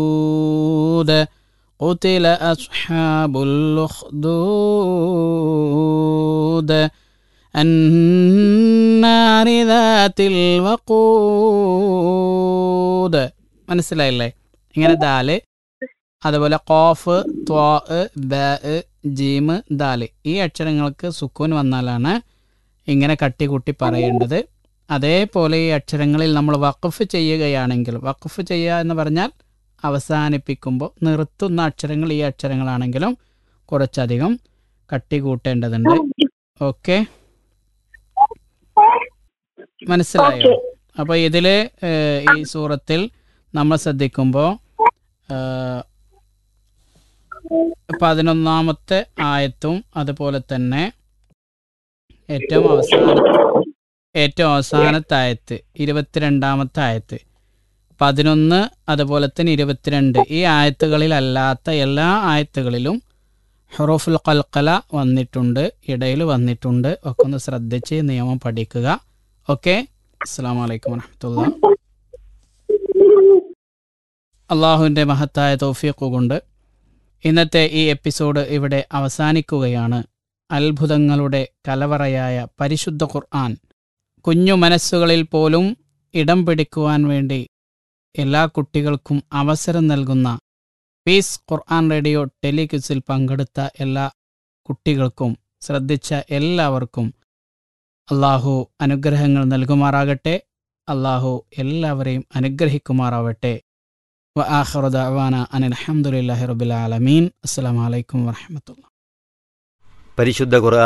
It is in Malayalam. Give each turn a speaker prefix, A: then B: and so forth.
A: الأخدود قتل أصحاب الأخدود النار ذات الوقود മനസ്സിലായില്ലേ ഇങ്ങനെ ദാല് അതുപോലെ കോഫ് ത്വാ ബ ജീമ് ദാല് ഈ അക്ഷരങ്ങൾക്ക് സുക്കൂൻ വന്നാലാണ് ഇങ്ങനെ കട്ടികൂട്ടി പറയേണ്ടത് അതേപോലെ ഈ അക്ഷരങ്ങളിൽ നമ്മൾ വഖഫ് ചെയ്യുകയാണെങ്കിൽ വഖഫ് ചെയ്യുക എന്ന് പറഞ്ഞാൽ അവസാനിപ്പിക്കുമ്പോൾ നിർത്തുന്ന അക്ഷരങ്ങൾ ഈ അക്ഷരങ്ങളാണെങ്കിലും കുറച്ചധികം കട്ടി കൂട്ടേണ്ടതുണ്ട് ഓക്കെ മനസ്സിലായോ അപ്പോൾ ഇതിൽ ഈ സൂറത്തിൽ നമ്മൾ ശ്രദ്ധിക്കുമ്പോൾ പതിനൊന്നാമത്തെ ആയത്തും അതുപോലെ തന്നെ ഏറ്റവും അവസാന ഏറ്റവും അവസാനത്തെ ആയത്ത് ഇരുപത്തിരണ്ടാമത്തെ ആയത്ത് പതിനൊന്ന് അതുപോലെ തന്നെ ഇരുപത്തിരണ്ട് ഈ ആയത്തുകളിലല്ലാത്ത എല്ലാ ആയത്തുകളിലും ഹുറൂഫുൽ കൽക്കല വന്നിട്ടുണ്ട് ഇടയിൽ വന്നിട്ടുണ്ട് ഒക്കെ ഒന്ന് ശ്രദ്ധിച്ച് നിയമം പഠിക്കുക ഓക്കെ അസ്സാം വലൈക്കും വരഹമുല്ല അള്ളാഹുവിൻ്റെ മഹത്തായ തോഫീഖ് കൊണ്ട് ഇന്നത്തെ ഈ എപ്പിസോഡ് ഇവിടെ അവസാനിക്കുകയാണ് അത്ഭുതങ്ങളുടെ കലവറയായ പരിശുദ്ധ ഖുർആൻ കുഞ്ഞു മനസ്സുകളിൽ പോലും ഇടം പിടിക്കുവാൻ വേണ്ടി എല്ലാ കുട്ടികൾക്കും അവസരം നൽകുന്ന പീസ് ഖുർആൻ റേഡിയോ ടെലിക്വിസിൽ പങ്കെടുത്ത എല്ലാ കുട്ടികൾക്കും ശ്രദ്ധിച്ച എല്ലാവർക്കും അള്ളാഹു അനുഗ്രഹങ്ങൾ നൽകുമാറാകട്ടെ അള്ളാഹു എല്ലാവരെയും അനുഗ്രഹിക്കുമാറാവട്ടെ വ ആഖിറു ദഅവാന അനിൽ ഹംദുലില്ലാഹി റബ്ബിൽ ആലമീൻ അസ്സലാമു അലൈക്കും വറഹ്മത്തുള്ളാഹി
B: പരിശുദ്ധ ഖുർആൻ